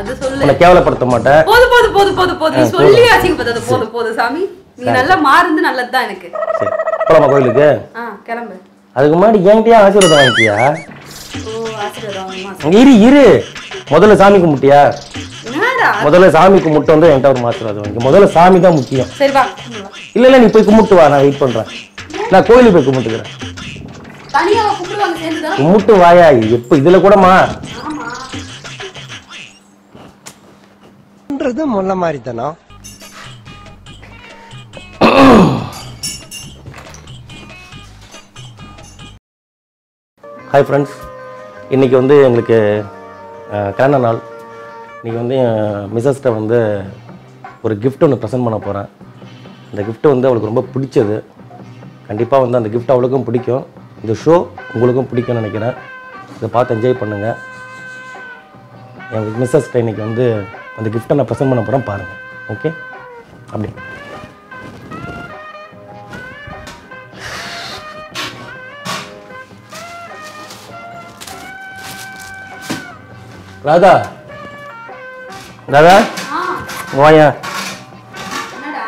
அது சொல்லு உன்னை கேவலப்படுத்த மாட்டேன் போது போது போது போது போது நீ சொல்லி அசிங்கப்பட்டது போது போது சாமி நீ நல்லா மாறுந்து நல்லதுதான் எனக்கு சரி போலாமா கோயிலுக்கு ஆ கிளம்பு அதுக்கு முன்னாடி என்கிட்டயே ஆசீர்வாதம் வாங்கிக்கியா ஓ ஆசீர்வாதம் வாங்குமா? இரு இரு முதல்ல சாமி கும்பிட்டியா என்னடா முதல்ல சாமி கும்பிட்டு வந்து என்கிட்ட ஒரு ஆசீர்வாதம் வாங்கி முதல்ல சாமி தான் முக்கியம் சரி வா இல்ல இல்ல நீ போய் கும்பிட்டு வா நான் வெயிட் பண்றேன் நான் கோயிலுக்கு போய் கும்பிட்டுக்கிறேன் தனியா கூப்பிடுவாங்க சேர்ந்துதான் கும்பிட்டு வாயா எப்ப இதுல கூடமா ஆமா பண்றது முல்ல மாதிரி தானோ ஹாய் ஃப்ரெண்ட்ஸ் இன்றைக்கி வந்து எங்களுக்கு அஹ், கல்யாண நாள் இன்றைக்கி வந்து மிஸ்ஸஸ்ட்டை வந்து ஒரு gift ஒன்று ப்ரெசென்ட் பண்ண போகிறேன் இந்த gift வந்து அவளுக்கு ரொம்ப பிடிச்சது கண்டிப்பாக வந்து அந்த gift அவளுக்கும் பிடிக்கும் இந்த ஷோ உங்களுக்கும் பிடிக்கும்னு நினைக்கிறேன் இதை பார்த்து என்ஜாய் பண்ணுங்கள் என் மிஸ்ஸஸ்ட்டை இன்னைக்கு வந்து அந்த கிஃப்ட்டை நான் ப்ரெசென்ட் பண்ண போகிறேன் பாருங்கள் ஓகே அப்படி ராதா ராதா ஆ வாயா என்னடா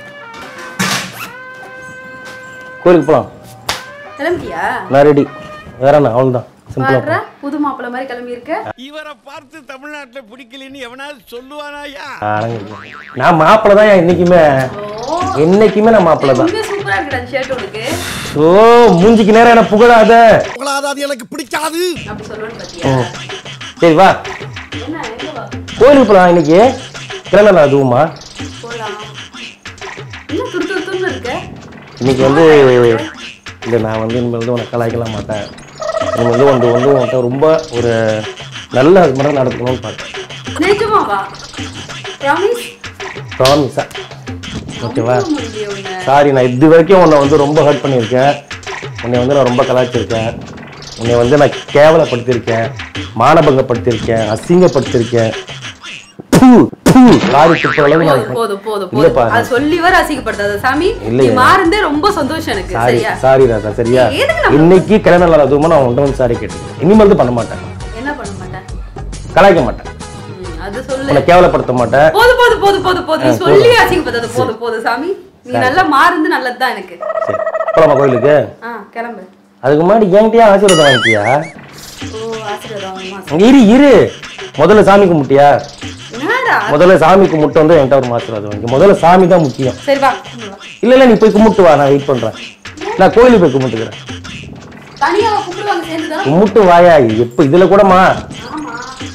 கோயிலுக்கு போகலாம் கிளம்பிட்டியா நான் ரெடி வேற என்ன அவள் தான் சிம்பிளாக பாடுற புது மாப்பிள்ளை மாதிரி கிளம்பி இருக்க இவரை பார்த்து தமிழ்நாட்டுல பிடிக்கலன்னு எவனாவது சொல்லுவானாயா நான் மாப்பிள்ளை தான் இன்னைக்குமே ஓ என்னைக்குமே நான் மாப்பிள்ளை தான் உண்மையா சூப்பரா இருக்குடா ஷர்ட் உனக்கு ஓ மூஞ்சிக்கு நேரம் என்ன புகழாத உங்களாத அது எனக்கு பிடிக்காது அப்படி சொல்லுவேன்னு பாத்தியா சரி வா என்ன எங்க வா கோயிலுக்கு போகலாம் இன்னைக்கு கிளம்பல அதுவுமா போலாம் என்ன துரு துரு துருன்னு இருக்க இன்னைக்கு வந்து இல்லை நான் வந்து இனிமேல் வந்து உனக்கு கலாய்க்கலாம் மாட்டேன் இனிமேல் வந்து வந்து வந்து உன்கிட்ட ரொம்ப ஒரு நல்ல ஹஸ்பண்டாக நடக்கணும்னு பார்த்தேன் நிஜமாவா ப்ராமிஸ் ப்ராமிஸா ஓகேவா முடியலையே உன்னை சாரி நான் இது வரைக்கும் உன்னை வந்து ரொம்ப ஹர்ட் பண்ணியிருக்கேன் உன்னை வந்து நான் ரொம்ப கலாய்ச்சிருக்கேன் உன்னை வந்து நான் கேவலப்படுத்தியிருக்கேன் மானபங்கப்படுத்தியிருக்கேன் அசிங்கப்படுத்தியிருக்கேன் பூ பூ லாரி துப்புற அளவு நான் போதும் போதும் போதும் இல்லப்பா போதும் அது சொல்லி வர அசிங்கப்படுத்தாத சாமி நீ இல்லையே. மாறுந்தே ரொம்ப சந்தோஷம் எனக்கு சாரி சரியா சாரி ராதா சரியா எதுக்கு நம்ம- இன்னைக்கு கல்யாண நாள் அதுவுமா நான் உன்ட்ட வந்து சாரி கேட்டுக்கிறேன் இனிமேல் தான் பண்ண மாட்டேன் என்ன பண்ண மாட்டேன் கலாய்க்க மாட்டேன் ம், அது சொல்லு உன்னை கேவலப்படுத்த மாட்டேன் போதும் போதும் போதும் போதும் போதும் நீ ஆ, சொல்லி அசிங்கப்படுத்தாத போதும் போதும் சாமி நீ நல்லா மாறுந்து நல்லதுதான் எனக்கு சரி போலாமா கோயிலுக்கு ஆ கிளம்பு அதுக்கு முன்னாடி என்கிட்டயே ஆசீர்வாதம் வாங்கிக்கியா ஓ ஆசீர்வாதம் வாங்குமா? இரு இரு முதல்ல சாமி கும்பிட்டியா என்னடா முதல்ல சாமி கும்பிட்டு வந்து என்கிட்ட ஒரு ஆசீர்வாதம் வாங்கி முதல்ல சாமி தான் முக்கியம் சரி வா கும்பிடலாம். இல்ல இல்ல நீ போய் கும்பிட்டு வா நான் வெயிட் பண்றேன் நான் கோயிலுக்கு போய் கும்பிட்டுக்கிறேன் தனியா கூப்பிடுவாங்க சேர்ந்துதான் கும்பிட்டு வாயா எப்ப இதுல கூடமா ஆமா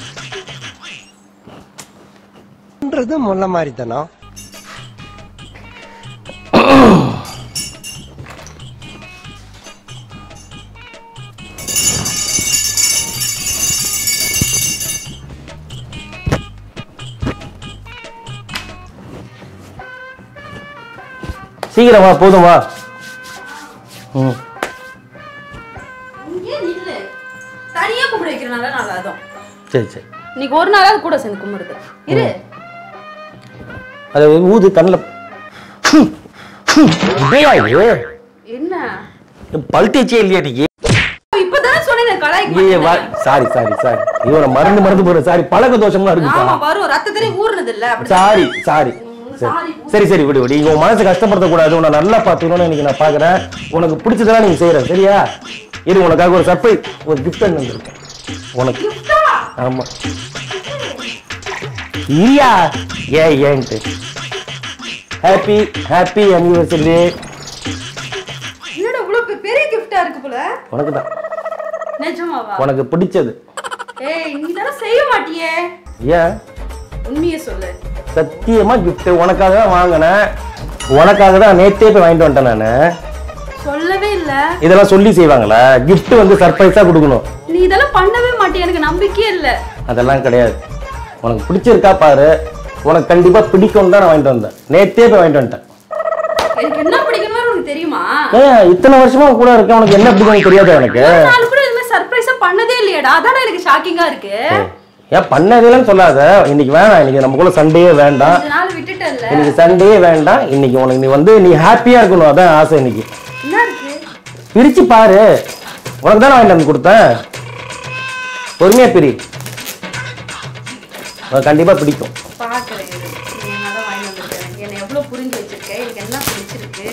பண்றது முல்ல மாதிரி தானோ சீக்கிரம் வா போதும் வா ம் இங்கே நில்லு தனியா கூப்பிட வைக்கிறனால நான் அதான் சரி சரி இன்னைக்கு ஒரு நாளாவது கூட சேர்ந்து கும்பிடுது இரு அதை ஊது கண்ணில் இதையா இது என்ன பல்ட்டேச்சே இல்லையா நீ இப்பதானே சொன்னேன் கலாய்க்கு ஏய் வா மாட்டேன்னு. சாரி சாரி சாரி இவனை மறந்து மறந்து போற சாரி பழக்க தோஷமா ஆமா இருக்குப்பா வரும் ரத்தத்திலே ஊர்னது இல்ல அப்படி சாரி சாரி சரி சரி சரி விடு விடு உன் மனசு கஷ்டப்படுத்த கூடாது உன்னை நல்லா பார்த்துக்கணும்னு இன்னைக்கு நான் பாக்குறேன் உனக்கு பிடிச்சதெல்லாம் நீங்க செய்யற சரியா இரு உனக்காக ஒரு சர்ப்ரைஸ் ஒரு கிஃப்ட் வந்திருக்கேன் உனக்கு கிஃப்டா ஆமா இல்லையா ஏ ஏன்ட்டு ஹாப்பி ஹாப்பி அனிவர்சரி என்னடா இவ்வளவு பெ- பெரிய கிஃப்டா இருக்கு போல உனக்கு தான் நிஜமாவா உனக்கு பிடிச்சது ஏய் நீ இதெல்லாம் செய்ய மாட்டியே ஏன் உண்மையை சொல்லு சத்தியமா gift உனக்காக தான் வாங்கினேன் உனக்காக தான் நேத்தே போய் வாங்கிட்டு வந்துட்டேன் நான் சொல்லவே இல்ல இதெல்லாம் சொல்லி செய்வாங்களா gift வந்து சர்ப்ரைஸா கொடுக்கணும் நீ இதெல்லாம் பண்ணவே மாட்டியே எனக்கு நம்பிக்கையே இல்ல அதெல்லாம் கிடையாது உனக்கு பிடிச்சிருக்கா பாரு உனக்கு கண்டிப்பா பிடிக்கும் தான் நான் வாங்கிட்டு வந்தேன் நேத்தே போய் வாங்கிட்டு வந்துட்டேன் எனக்கு என்ன பிடிக்கணும்னு உனக்கு தெரியுமா ஏன் இத்தனை வருஷமா உன் கூட இருக்கேன் உனக்கு என்ன பிடிக்கும் தெரியாது எனக்கு ஒரு நாள் கூட இதுமாதிரி சர்ப்ரைஸா பண்ணதே இல்லையடா அதான் எனக்கு ஷாக்கிங்கா இருக்கு ஏன் பண்ணதில்லன்னு சொல்லாத இன்னைக்கு வேணாம் இன்னைக்கு நமக்குள்ள சண்டையே வேண்டாம் கொஞ்ச நாள் விட்டுட்டல்ல இன்னைக்கு சண்டையே வேண்டாம் இன்னைக்கு உனக்கு நீ வந்து நீ ஹாப்பியா இருக்கணும் அதான் ஆசை இன்னைக்கு என்ன இருக்கு பிரிச்சு பாரு உனக்கு தானே வாங்கிட்டு வந்து கொடுத்தேன் பொறுமையா பிரி உனக்கு கண்டிப்பா பிடிக்கும் பாக்குறேன் இரு. நீ என்னதான் வாங்கி வந்திருக்க என்னை எவ்வளவு புரிஞ்சு வச்சிருக்க எனக்கு என்ன பிடிச்சிருக்கு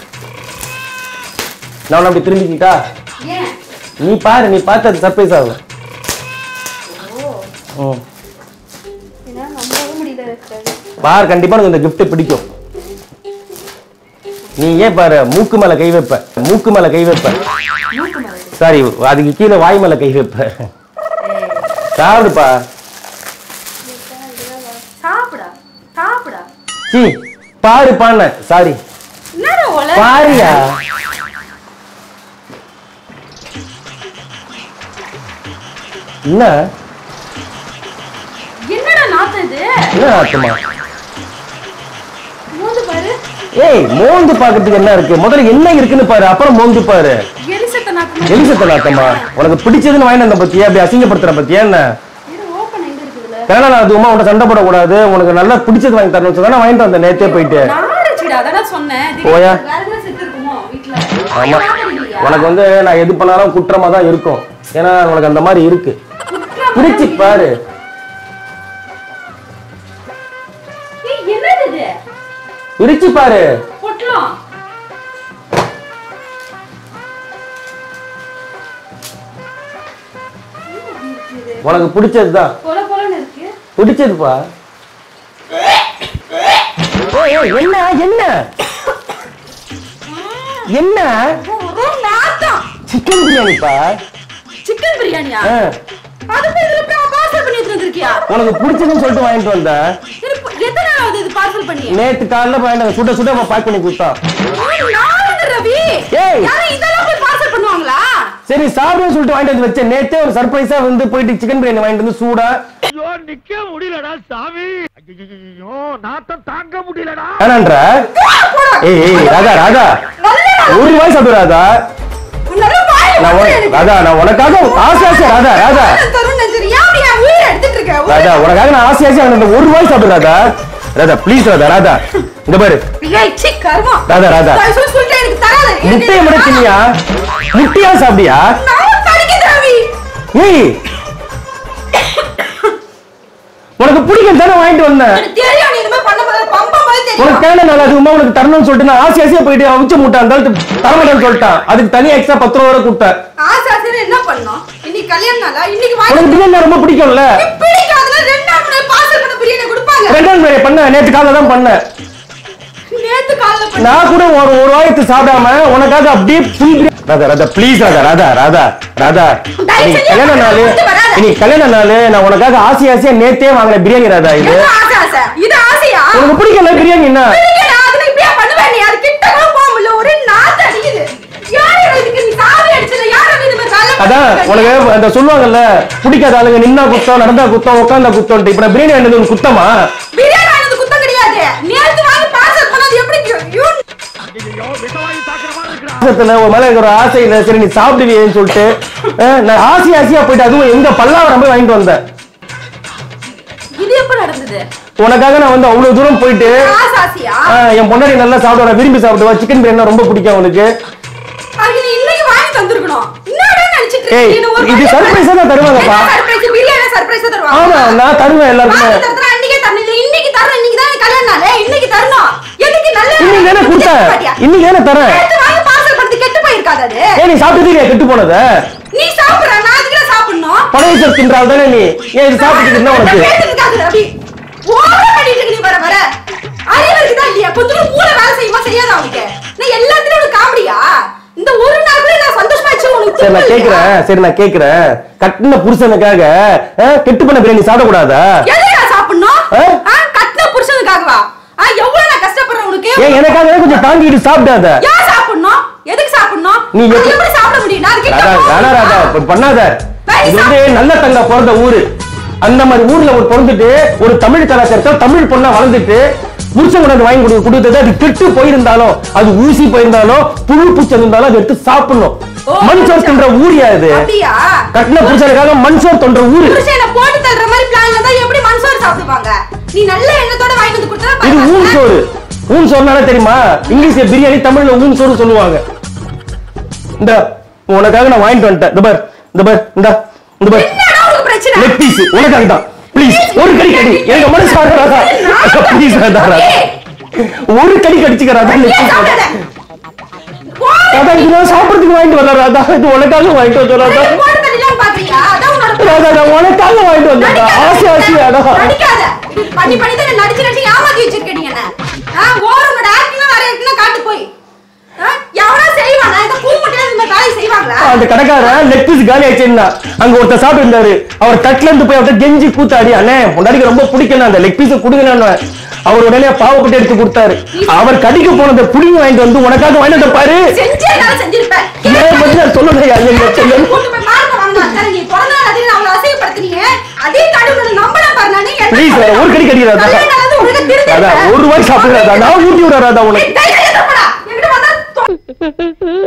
நான் உன்னை அப்படி திரும்பிக்கிட்டா ஏன் நீ பாரு நீ பார்த்து அது சர்ப்ரைஸ் ஆகும் ஓ ம் என்னால நம்பவே முடியல இருக்காது பாரு கண்டிப்பா எனக்கு இந்த gift பிடிக்கும் நீ ஏன் பாரு மூக்கு மேல கை வைப்ப மூக்கு மேல கை வைப்ப மூக்கு மேல இருக்கு. சாரி அதுக்கு கீழே வாய் மேல கை வைப்ப சாப்பிடுப்பா சாப்பிடா சாப்பிடா சீ பாரு பாண்ண சாரி என்னடா ஒல பாரியா என்ன என்னடா நாத்தம் இது என்ன ஆத்துமா மோந்து பாரு ஏய் மோந்து பாக்கிறதுக்கு என்ன இருக்கு முதல்ல என்ன இருக்குன்னு பாரு அப்புறம் மோந்து பாரு எலிசத்த நாத்தம் எலிசத்த நாத்தம்மா உனக்கு பிடிச்சதுன்னு வாங்கிட்டு வந்த பத்தியா அப்படி அசிங்கப்படுத்துற பத்தியா என்ன இது ஓபன் எங்க இருக்குதுல கனடா நான் அதுவுமா உன்ட்ட சண்டை போடக்கூடாது உனக்கு நல்லா பிடிச்சது வாங்கி தரணும் சொல்லி வாங்கிட்டு வந்தேன் நேத்தே போயிட்டு நாரச்சிடா அதான் சொன்னேன் போயா. வேற என்ன செத்து இருக்குமோ வீட்ல ஆமா சாப்பிடலையா? உனக்கு வந்து நான் எது பண்ணாலும் குற்றமா தான் இருக்கும் ஏன்னா உனக்கு அந்த மாதிரி இருக்கு குற்றம் பிடிச்சு பண்ணி- பாரு ஏய், என்னது இது பிரிச்சு பாரு பொட்டலம் உனக்கு பிடிச்சதுதான் கொல கொலன்னு இருக்கு பிடிச்சதுப்பா ஏய், ஏய், என்ன என்ன என்ன ஒரே நாத்தம் சிக்கன் பிரியாணிப்பா சிக்கன் பிரியாணியா ஆ, அதுக்கு இதுல போய் பார்சல் பண்ணி எடுத்து வந்திருக்கியா உனக்கு பிடிச்சதுன்னு சொல்லிட்டு வாங்கிட்டு வந்தேன் இது இப்ப எத்தனை நாள் ஆகுது இது பார்சல் பண்ணி நேத்து காலைல வாங்கிட்டு சுட சுட பேக் பண்ணி கொடுத்தான் ஒரு நாளுங்க ரவி ஏய். யாரும் இதெல்லாம் போய் பார்சல் பண்ணுவாங்களா சரி சாப்பிடுன்னு சொல்லிட்டு வாங்கிட்டு வந்து வச்சேன் நேத்தே ஒரு சர்ப்ரைஸா வந்து போயிட்டு சிக்கன் பிரியாணி வாங்கிட்டு வந்து சூடா ஐயோ நிக்க முடியலடா சாமி ஐயோ நாத்தம் தாங்க முடியலடா வேணான்ற ஏய் ஏய் ராதா ராதா ஒரு வாய் சாப்பிடு ராதா உன்னால வாய் நான் ஊற உன- எனக்கு. ராதா நான் உனக்காக ஆசை ஆசை ராதா ராதா தருண் நெஞ்சரி, ஏன் அப்படி என் உயிரை எடுத்துட்டு இருக்க? உயிரை- ராதா உனக்காக நான் ஆசை ஆசை அந்த ஒரு வாய் சாப்பிடு ராதா ராதா ப்ளீஸ் ராதா ராதா இந்த பாரு ஏய், சீ, கருமம். ராதா, ராதா. தயவு செஞ்சு சொல்லிட்டேன், எனக்கு தராத. எனக்கு- முட்டையை மட்டும் தின்னியா முட்டையா சாப்பிடியா நான் தடிக்குது ரவி. ஏய் உனக்கு பிடிக்கும் தானே வாங்கிட்டு வந்தேன் எனக்கு தெரியும், நீ இனிமே பண்ண போறது பம்பம் மாதிரி தெரியும். உனக்கு தேவை நாள் அதுவுமா உனக்கு தரணும்னு சொல்லிட்டு நான் ஆசை ஆசையா போயிட்டு அவிச்ச முட்டை அந்த தரமாட்டேன்னு சொல்லிட்டான் அதுக்கு தனியா எக்ஸ்ட்ரா பத்து ரூபா வரை கொடுத்தேன் ஆசை ஆசைன்னு என்ன பண்ணோம்? இன்னைக்கு கல்யாண நாளா? இன்னைக்கு வாங்கி- உனக்கு பிரியாணி ரொம்ப பிடிக்கும்ல நீ பிடிக்காதுன்னா ரெண்டு நாள் முன்னாடி parcel பண்ண பிரியாணி கொடுப்பாங்க. ரெண்டாம் முறை பண்ண நேற்று காலைல தான் பண்ணேன் நேத்து காலைல பண்ண- நான் கூட ஒரு ஒரு வாயத்து சாப்பிடாம உனக்காக அப்படியே full பிரியாணி- ராதா ராதா ப்ளீஸ் ராதா ராதா ராதா ராதா தயவு இன்னைக்கு செஞ்சு கல்யாண நாள் கொண்டு வராத. இன்னைக்கு கல்யாண நாள் நான் உனக்காக ஆசை ஆசையா நேத்தே வாங்கின பிரியாணி ராதா இது என்ன ஆசை ஆசை? இது ஆசையா? உனக்கு பிடிக்கல பிரியாணி என்ன பிடிக்கல, அதுல இப்படியா பண்ணுவ நீ? அது கிட்ட கூட போக முடியல, ஒரே நாத்தம் அடிக்குது. யாரு இதுக்கு நீ சாவி அடிச்சது? யாரு இது மாதிரி வேலை அதான் பண்ணிட்டு உனக்கு இருக்க? அந்த சொல்லுவாங்கல்ல பிடிக்காத ஆளுங்க நின்னா குத்தம் நடந்தா குத்தம் உட்காந்தா குத்தம்ட்டு இப்ப நான் பிரியாணி வாங்கினது ஒரு குத்தமா பிரியாணி வாங்கினது குத்தம் கிடையாது. நேத்து வாங்கி parcel பண்ணது எப்படி ஐயோ, ஐயோ விஷவாயு தாக்குற மாதிரி இருக்கிறா ஆசத்துல ஒரு மேல இருக்கிற ஆசை இல்ல சரி நீ சாப்பிடுவியேன்னு சொல்லிட்டு அஹ், நான் ஆசை ஆசையா போயிட்டு அதுவும் எங்க பல்லாவரம் போய் வாங்கிட்டு வந்தேன் இது எப்ப நடந்தது உனக்காக நான் வந்து அவ்வளவு தூரம் போயிட்டு ஆசை ஆசையா? அஹ், என் பொண்டாடி நல்லா சாப்பிடுவா விரும்பி சாப்பிடுவா சிக்கன் பிரியாணி ரொம்ப பிடிக்கும் அவனுக்கு அதுக்கு நீ இன்னைக்கு வாங்கி தந்திருக்கணும். என்னடா நினைச்சிட்டு இருக்க? ஏய், நீ ஒரு இது வழி surprise ஆ தான் தருவாங்கப்பா. என்ன surprise? பிரியாணி surprise ஆ தருவாங்க. ஆமா நான் தருவேன் எல்லாருக்குமே வாங்கி தரதுனா அன்னைக்கே தரணும். இது இன்னைக்கு தரணும். இன்னைக்கு தானே கல்யாண நாளு. இன்னைக்கு தரணும். எதுக்கு நல்ல இன்னைக்கு தானே கொடுத்தேன் பாத்தியா? இன்னைக்கு தானே தரேன் நேத்து வாங்கி parcel பண்ணது கெட்டு போயிருக்காது அது. ஏன் நீ சாப்பிட்டது இல்லையா கெட்டு போனத நீ சாப்பிடுற நான் அதுக்கு சாப்பிடணும் பழைய சார் தின்றால் தானே நீ ஏன் இது சாப்பிட்டு இருந்தா உனக்கு பேசுறதுக்காக ரவி ஓவரா பண்ணிட்டு இருக்க நீ வர வர அறிவு இருக்குதா இல்லையா கொஞ்சம் மூளை வேலை செய்யுமா செய்யாதா அவனுக்கு நான் எல்லாத்துலயும் உனக்கு காமெடியா இந்த ஒரு நாள் கூட நான் சந்தோஷமா வச்சு உனக்கு சரி நான் துப்பு இல்லையா? கேக்குறேன் சரி நான் கேக்குறேன் கட்டின புருஷனுக்காக அஹ், கெட்டு பண்ண பிரியாணி சாப்பிடக்கூடாதா எதுக்கு நான் சாப்பிடணும் ஆ? ஆ, கட்டின புருஷனுக்காகவா ஆ, எவ்வளவு நான் கஷ்டப்படுறேன் உனக்கு ஏன் எனக்காக கொஞ்சம் தாங்கிட்டு சாப்பிடாத ஏன் சாப்பிடணும் எதுக்கு சாப்பிடணும் நீ அது எப்படி- எப்படி சாப்பிட முடியும் நான் அதுக்கு ராதா கிட்ட ராதா ராதா போகணுமா? இப்ப பண்ணாத வேலை இது வந்து நல்ல தங்க பிறந்த ஊரு அந்த மாதிரி ஊர்ல ஒரு பிறந்துட்டு ஒரு தமிழ் கலாச்சாரத்தை தமிழ் பொண்ணா வளர்ந்துட்டு புருஷன் கொண்டாந்து வாங்கி கொடு கொடுத்தது அது கெட்டு போயிருந்தாலும் அது ஊசி போயிருந்தாலும் புழு பூச்சி இருந்தாலும் அதை எடுத்து சாப்பிடணும் ஓ, மண் சோறு தின்ற ஊரியா இது அப்படியா கட்டின புருஷனுக்காக மண் சோறு தொன்ற ஊரு புருஷனை போட்டு தள்ளுற மாதிரி பிளான்ல தான் எப்படி மனசோறு சாப்பிடுவாங்க நீ நல்ல எண்ணத்தோட வாங்கி வந்து கொடுத்தா இது ஊன் பரவாயில்ல. சோறு ஊன் சோறுனால தெரியுமா இங்கிலீஷ்ல பிரியாணி தமிழ்ல ஊன் சோறு சொல்லுவாங்க இந்த உனக்காக நான் வாங்கிட்டு வந்துட்டேன் இந்த பார் இந்த பார் இந்த இந்த பார் என்னடா உனக்கு பிரச்சனை லெக் பீஸ் உனக்காக தான் ப்ளீஸ் ஒரு கடி கடி எனக்கு மனசு ஆடுறாதா ப்ளீஸ் ராதா ராதா ஒரு கடி கடிச்சுக்க ராதா ஏன் நெக்ஸ்ட் சாப்பிடாத? போ. ராதா இது நான் சாப்பிடுறதுக்கு வாங்கிட்டு வந்தேன் ராதா இது உனக்காக வாங்கிட்டு வந்தேன் ராதா நீ போட்டு தள்ளிலாம் பாக்குறியா? அதான் உன்னோட ராதா நான் உனக்காக வாங்கிட்டு வந்தேன் ஆசை ஆசையாடா நடிக்காத. இப்படி பண்ணி பண்ணி தான் நடிச்சு நடிச்சு ஏமாத்தி வச்சிருக்க நீ என்ன. ஆ, over உன்னோட acting எல்லாம் வேற acting காட்டு போய். ஆ, எவனோ செய்வானா? இந்த கூமுட்டையில இந்த மாதிரி வேலையை செய்வாங்களா? அந்த கடைக்காரன் லெக் பீஸ் காலி ஆயிடுச்சுன்னா அங்க ஒருத்தர் சாப்பிட்டு இருந்தாரு அவர் தட்டுல இருந்து போய் அவர்கிட்ட கெஞ்சி கூத்தாடி அண்ணே பொண்டாடிக்கு ரொம்ப பிடிக்கல அந்த லெக் பீஸ் கொடுங்கன்னு அவர் உடனே பாவப்பட்டு எடுத்து கொடுத்தாரு அவர் கடிக்க போனதை புடிங்கி வாங்கிட்டு வந்து உனக்காக வாங்கிட்டு வந்து பாரு செஞ்சே என்னால செஞ்சிருப்ப. ஏன் பத்தி நான் சொல்லலையா ஐயா சொல்லு கூட்டு போய் மார்க்க வாங்கினா, சரி, நீ பிறந்த நாள் அதுன்னு அவளை அசிங்கப்படுத்துனீங்க. அதே தாண்டி உன்னை நம்பலாம் பாரு நானு. என்ன ப்ளீஸ் பண்ண? ஒரு கடி கடிக்கிறாதா கல்யாணம் ஆனது உனக்கு தெரிஞ்சிருப்ப. அதான் ஒரு ரூபாய் சாப்பிடுறாதா நான் ஊட்டி விடுறாதா உனக்கு ஏய், தைரியம் இருந்தா போடா. என்கிட்ட வந்தா தொ-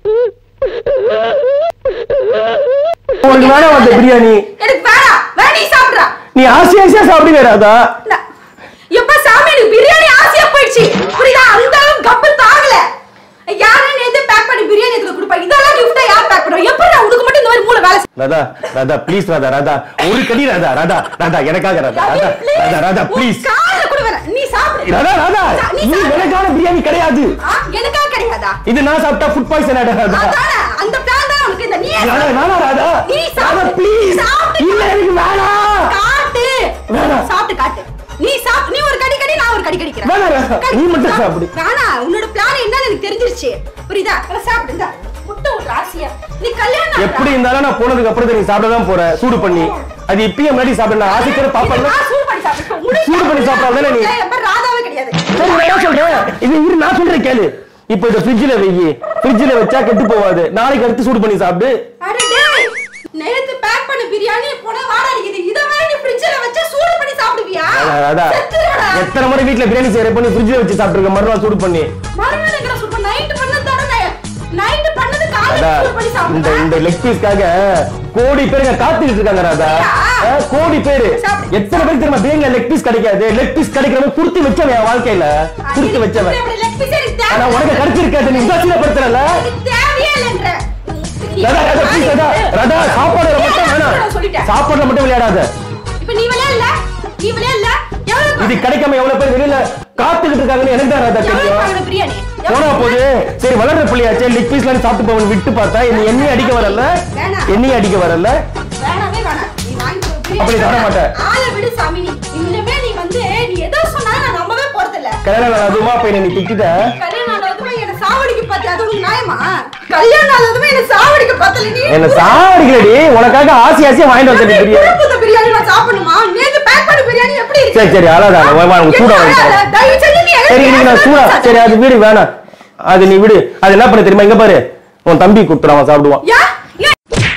உனக்கு வேணாம் அந்த பிரியாணி எனக்கு வேணாம் வேணா நீ சாப்பிடுறா நீ ஆசை ஆசையா சாப்பிடுவே ராதா நான்- எப்ப சாமி எனக்கு பிரியாணி ஆசையா போயிடுச்சு புரியுதா அந்த அளவுக்கு கப்பு தாங்கல யாரும் நேத்து பேக் பண்ணி பிரியாணி எடுத்து கொடுப்பா இதெல்லாம் கிஃப்டா யார் பேக் பண்ணுவா எப்படி உனக்கு மட்டும் இந்த மாதிரி மூளை வேலை செய்யுது? ராதா ராதா ப்ளீஸ் ராதா ராதா ஒரு கடி ராதா ராதா ராதா எனக்காக ராதா ராதா Please. ராதா ராதா உன் ப்ளீஸ் கால்ல கூட வேணாம். நீ சாப்பிடு ராதா ராதா நீ இது சாப்பிடு. எனக்கான பிரியாணி கிடையாது ஆ, எனக்காக கிடையாதா இது நான் சாப்பிட்டா ஃபுட் பாய்சன் ஆடா ராதா அதானே அந்த பிளான் தான் உனக்கு இந்த நீ ராதா வேணாம் ராதா நீ ராதா சாப்பிடு. ப்ளீஸ் சாப்பிட்டு இல்ல எனக்கு வேணாம் காட்டு வேணாம். சாப்பிட்டு காட்டு நீ சாப்பிட்டு நீ ஒரு கடி கடி நான் ஒரு கடி கடிக்கிறேன் வேணாம் ராதா கடி. நீ மட்டும் சாப்பிடு வேணாம் உன்னோட பிளான் என்னன்னு எனக்கு தெரிஞ்சிருச்சு புரியுதா அத சாப்பிடு இந்தா. முட்டை விட்டு ஆசையா நீ கல்யாணம் எப்படி இருந்தாலும் நான் போனதுக்கு அப்புறம் நீ சாப்பிட தான் போற சூடு பண்ணி அது இப்பயே முன்னாடி சாப்பிட நான் ஆசைக்கிற இது பாப்பா நான் சூடு பண்ணி சாப்பிட்டேன். உனக்கு சூடு பண்ணி சாப்பிடாதானே நீ? என் பேர் ராதாவே கிடையாது சரி நான் என்ன சொல்றேன் இது இரு நான் சொல்றேன் கேளு இப்போ இத ஃப்ரிட்ஜ்ல வெயி ஃப்ரிட்ஜ்ல வச்சா கெட்டு போவாது நாளைக்கு அடுத்து சூடு பண்ணி சாப்பிடு அட டேய், நேத்து பேக் பண்ண பிரியாணி போன வாட அடிக்குது இத வேற நீ ஃப்ரிட்ஜ்ல வச்சு சூடு பண்ணி சாப்பிடுவியா ராதா செத்துருடா. எத்தனை முறை வீட்ல பிரியாணி செய்யற பண்ணி ஃப்ரிட்ஜ்ல வச்சு சாப்பிட்டுருக்க மறுநாள் சூடு பண்ணி மறுநாள் எங்கடா சூடு பண்ண நைட் பண்ணதான நைட் பண்ணது காலையில ராதா, சூடு பண்ணி இந்த சாப்பிடுறேன் இந்த லெக் பீஸ்க்காக கோடி பேருங்க காத்துக்கிட்டு இருக்காங்க ராதா அப்படியா? ஆ, கோடி பேரு சாப்பிடு. எத்தனை பேருக்கு தெரியுமா பிரியாணில லெக் பீஸ் கிடைக்காது லெக் பீஸ் கிடைக்கிறவன் குடுத்து வச்சவன் என் வாழ்க்கையில குடுத்து வச்சவன் ஆனா உனக்கு கிடைச்சிருக்காது நீ உதாசீனப்படுத்துறல எனக்கு தேவையே இல்லைன்ற. ராதா ராதா please, ராதா ராதா சாப்பாடுல மட்டும் நான் வேணாம் சொல்லிட்டேன். சாப்பாடுல மட்டும் விளையாடாத இப்ப நீ விளையாடல நீ விளையாடல எவ்வளவு இது கிடைக்காம எவ்வளவு பேர் வெளியில காத்துக்கிட்டு இருக்காங்கன்னு எனக்கு தான் ராதா எவ்வளவு தெரியும் வாங்கின பிரியாணி போனா போது சரி வளர்ற பிள்ளையாச்சே லெக் பீஸ்லாம் சாப்பிட்டு போவன் விட்டு பார்த்தா நீ என்னையும் அடிக்க வரல வேணாம். என்னையும் அடிக்க வரல வேணாமே வேணாம் நீ வாங்கி கொடு, பிரியாணி அப்படி தர மாட்டேன். ஆளை விடு சாமி நீ இனிமே நீ வந்து நீ எதோ சொன்னாலும் நான் நம்பவே போறதில்ல கல்யாணம் நாள் அதுமா போய் நீ திட்டிட்ட கல்யாணம் ஆனதுமே என்ன சாவடிக்க பார்த்து அது உனக்கு நியாயமா கல்யாணம் ஆனதுமே என்ன சாவடிக்க பார்த்தல நீ என்ன சாவடிக்கலடி உனக்காக ஆசை ஆசையா வாங்கிட்டு வந்தேன் எப்படி பிரியாணி குழம்புத்த பிரியாணி நான் சாப்பிடணுமா நேத்து பேக் பண்ண பிரியாணி எப்படி இருக்கு சரி சரி அழகான உனக்கு சூடா என்ன வாங்கிட்டு அழகா? தயவு செஞ்சு நீ சரி இன்னைக்கு நான் சூடா சரி அது வீடு வேணாம் அது நீ விடு அது என்ன பண்ண தெரியுமா இங்க பாரு உன் தம்பி கொடுத்துரு அவன் சாப்பிடுவான் யா யா.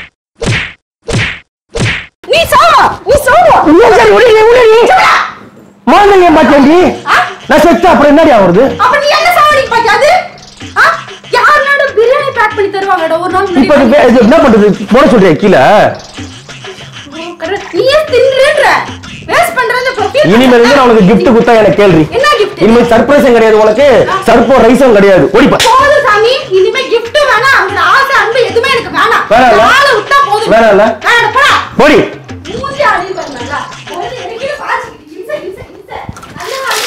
நீ சாவா நீ சாவா மாங்கல்யம் பாத்தேன்டி ஆ? நான் செத்து அப்புறம் என்னடி ஆகுறது அப்ப நீ என்ன சாவடிக்க பாத்தியாது யாருனாட பிரியாணி பேக் பண்ணி தருவாங்கடா ஒரு நாள் இப்ப இது வே- இது என்ன பண்றது போட சொல்றியா கீழே நீ ஏன் தின்னுன்ற வேஸ்ட் பண்றது profit இனிமேல் இருந்து நான் உனக்கு gift குத்தா எனக்கு கேள்வி என்ன gift? இனிமேல் சர்ப்ரைஸும் கிடையாது உனக்கு சர்ப்போ ரைஸும் கிடையாது ஓடிப்பா போதும் சாமி இனிமே gift வேணாம் அவனோட ஆசை அன்பு எதுவுமே எனக்கு வேணாம் வேணாம்ல? ஆளை விட்டா போதும் வேணாம்ல? வேணாம் போடா போடி மூஞ்சி அழிவு பாரு நல்லா